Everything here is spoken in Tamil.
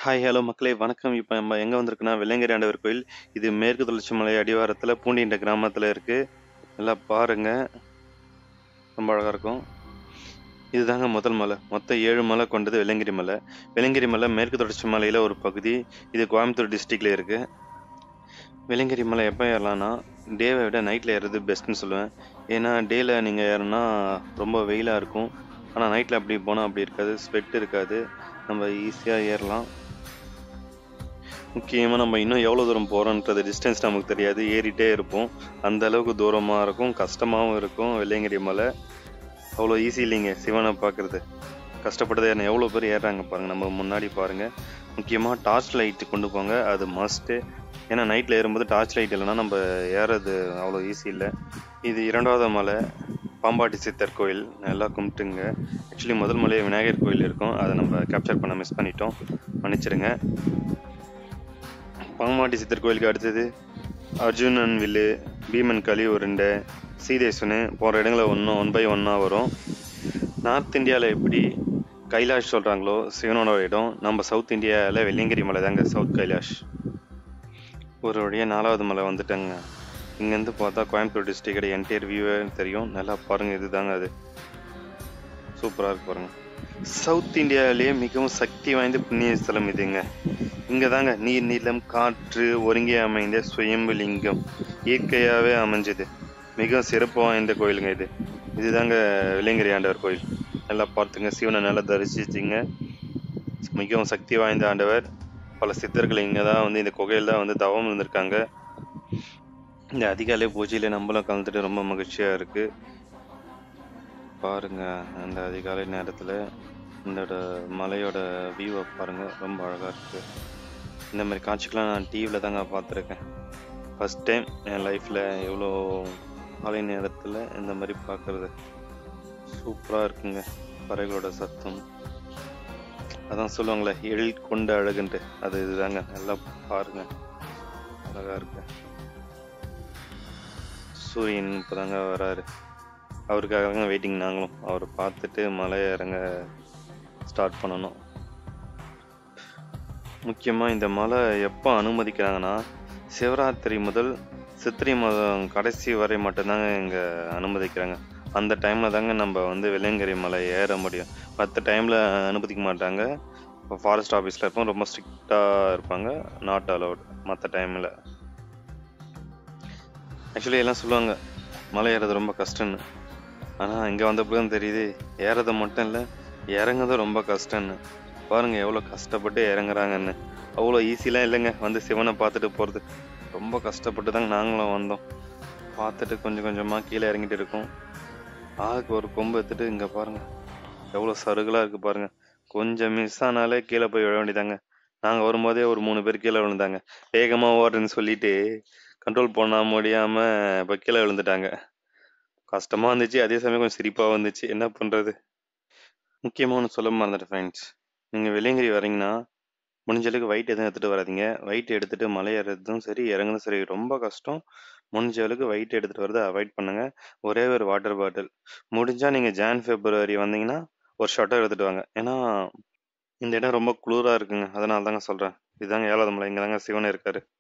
ஹாய் ஹலோ மக்களே வணக்கம் இப்போ நம்ம எங்கே வந்திருக்குன்னா வெள்ளையங்கிரி ஆண்டவர் கோயில் இது மேற்கு தொடர்ச்சி மலை அடிவாரத்தில் பூண்டின்ற கிராமத்தில் இருக்குது எல்லாம் பாருங்க ரொம்ப அழகாக இருக்கும் இதுதாங்க முதல் மலை மொத்தம் ஏழு மலை கொண்டது வெள்ளையங்கிரி மலை வெள்ளையங்கிரி மலை மேற்கு தொடர்ச்சி மலையில் ஒரு பகுதி இது கோயம்புத்தூர் டிஸ்ட்ரிக்டில் இருக்குது வெள்ளையங்கிரி மலை எப்போ ஏறலாம்னா டேவை விட நைட்டில் ஏறுறது பெஸ்ட்டுன்னு சொல்லுவேன் ஏன்னா டேயில் நீங்கள் ஏறினா ரொம்ப வெயிலாக இருக்கும் ஆனால் நைட்டில் அப்படி போனால் அப்படி இருக்காது ஸ்வெட் இருக்காது நம்ம ஈஸியாக ஏறலாம் முக்கியமாக நம்ம இன்னும் எவ்வளோ தூரம் போகிறோன்றது டிஸ்டன்ஸ் நமக்கு தெரியாது ஏறிட்டே இருப்போம் அந்த அளவுக்கு தூரமாக இருக்கும் கஷ்டமாகவும் இருக்கும் வெள்ளையங்கிரி மலை அவ்வளோ ஈஸி இல்லைங்க சிவனை பார்க்குறது கஷ்டப்பட்டது என்ன எவ்வளோ பேர் ஏறுறாங்க பாருங்கள் நம்ம முன்னாடி பாருங்கள் முக்கியமாக டார்ச் லைட்டு கொண்டு போங்க அது மஸ்ட்டு ஏன்னா நைட்டில் ஏறும்போது டார்ச் லைட் இல்லைன்னா நம்ம ஏறது அவ்வளோ ஈஸி இல்லை இது இரண்டாவது மலை பாம்பாட்டி சித்தர் கோயில் நல்லா கும்பிட்டுங்க ஆக்சுவலி முதல் மலையே விநாயகர் கோயில் இருக்கும் அதை நம்ம கேப்சர் பண்ண மிஸ் பண்ணிட்டோம் மன்னிச்சிடுங்க பாம்பாட்டி சித்தர் கோயிலுக்கு அடுத்தது அர்ஜுனன் வில்லு பீமன் களி உருண்டை சீதேஸ்வனு போகிற இடங்களில் ஒன்றும் ஒன் பை ஒன்னாக வரும் நார்த் இந்தியாவில் எப்படி கைலாஷ் சொல்கிறாங்களோ சிவனோட இடம் நம்ம சவுத் இந்தியாவில் வெள்ளியங்கிரி மலை தாங்க சவுத் கைலாஷ் ஒரு வழியாக நாலாவது மலை வந்துட்டேங்க இங்கேருந்து பார்த்தா கோயம்புத்தூர் டிஸ்ட்ரிக்டோட என்டையர் வியூவே தெரியும் நல்லா பாருங்கள் இதுதாங்க அது சூப்பராக இருக்கு பாருங்க சவுத் இந்தியாவிலேயே மிகவும் சக்தி வாய்ந்த புண்ணிய ஸ்தலம் இதுங்க இங்கே தாங்க நீர் நிலம் காற்று ஒருங்கே அமைந்த சுயம்பு லிங்கம் இயற்கையாகவே அமைஞ்சது மிகவும் சிறப்பு வாய்ந்த கோயிலுங்க இது இதுதாங்க வெள்ளையங்கிரி ஆண்டவர் கோயில் நல்லா பார்த்துங்க சிவனை நல்லா தரிசிச்சிங்க மிகவும் சக்தி வாய்ந்த ஆண்டவர் பல சித்தர்கள் இங்கே தான் வந்து இந்த குகையில் தான் வந்து தவம் இருந்திருக்காங்க இந்த அதிகாலை பூஜையில நம்மளும் கலந்துட்டு ரொம்ப மகிழ்ச்சியாக இருக்குது பாருங்க அந்த அதிகாலை நேரத்தில் இந்த மலையோட வியூவை பாருங்க ரொம்ப அழகாக இருக்கு இந்த மாதிரி காட்சிக்கெலாம் நான் டிவியில் தாங்க பார்த்துருக்கேன் ஃபஸ்ட் டைம் என் லைஃப்பில் எவ்வளோ காலை நேரத்தில் இந்த மாதிரி பார்க்குறது சூப்பராக இருக்குங்க பறவைகளோட சத்தம் அதான் சொல்லுவாங்களே எழில் கொண்ட அழகுன்ட்டு அது இதுதாங்க நல்லா பாருங்க அழகாக இருக்கு சூரியன் இப்போதாங்க வராரு அவருக்காக தாங்க வெயிட்டிங் நாங்களும் அவரை பார்த்துட்டு மலை இறங்க ஸ்டார்ட் பண்ணணும் முக்கியமாக இந்த மலை எப்போ அனுமதிக்கிறாங்கன்னா சிவராத்திரி முதல் சித்திரை மாதம் கடைசி வரை மட்டும்தாங்க இங்கே அனுமதிக்கிறாங்க அந்த டைமில் தாங்க நம்ம வந்து வெள்ளையங்கிரி மலை ஏற முடியும் மற்ற டைமில் அனுமதிக்க மாட்டாங்க இப்போ ஃபாரஸ்ட் ஆஃபீஸில் இருப்போம் ரொம்ப ஸ்ட்ரிக்டாக இருப்பாங்க நாட் அலவுட் மற்ற டைமில் ஆக்சுவலி எல்லாம் சொல்லுவாங்க மலை ஏறது ரொம்ப கஷ்டம்னு ஆனால் இங்கே வந்தப்போ தான் தெரியுது ஏறது மட்டும் இல்லை இறங்குறதும் ரொம்ப கஷ்டம்னு பாருங்கள் எவ்வளோ கஷ்டப்பட்டு இறங்குறாங்கன்னு அவ்வளோ ஈஸிலாம் இல்லைங்க வந்து சிவனை பார்த்துட்டு போகிறது ரொம்ப கஷ்டப்பட்டு தாங்க நாங்களும் வந்தோம் பார்த்துட்டு கொஞ்சம் கொஞ்சமாக கீழே இறங்கிட்டு இருக்கோம் ஆளுக்கு ஒரு கொம்பு எடுத்துட்டு இங்கே பாருங்கள் எவ்வளோ சருகலாக இருக்குது பாருங்கள் கொஞ்சம் மிஸ் ஆனாலே கீழே போய் விழ வேண்டியதாங்க நாங்கள் வரும்போதே ஒரு மூணு பேர் கீழே விழுந்தாங்க வேகமாக ஓடுறேன்னு சொல்லிட்டு கண்ட்ரோல் பண்ண முடியாமல் இப்போ கீழே விழுந்துட்டாங்க கஷ்டமாக இருந்துச்சு அதே சமயம் கொஞ்சம் சிரிப்பாக வந்துச்சு என்ன பண்ணுறது முக்கியமாக ஒன்று சொல்ல மறந்துட்டேன் ஃப்ரெண்ட்ஸ் நீங்கள் வெள்ளையங்கிரி வரீங்கன்னா முடிஞ்ச அளவுக்கு வெயிட் எதுவும் எடுத்துகிட்டு வராதீங்க வெயிட் எடுத்துகிட்டு மலை ஏறதும் சரி இறங்குறதும் சரி ரொம்ப கஷ்டம் முடிஞ்ச அளவுக்கு வெயிட் எடுத்துகிட்டு வரதை அவாய்ட் பண்ணுங்கள் ஒரே ஒரு வாட்டர் பாட்டில் முடிஞ்சால் நீங்கள் ஜான் ஃபெப்ரவரி வந்தீங்கன்னா ஒரு ஷர்ட்டை எடுத்துகிட்டு வாங்க ஏன்னா இந்த இடம் ரொம்ப குளிராக இருக்குங்க அதனால தாங்க சொல்கிறேன் இதுதாங்க ஏழாவது மலை இங்கே தாங்க சிவன் இருக்காரு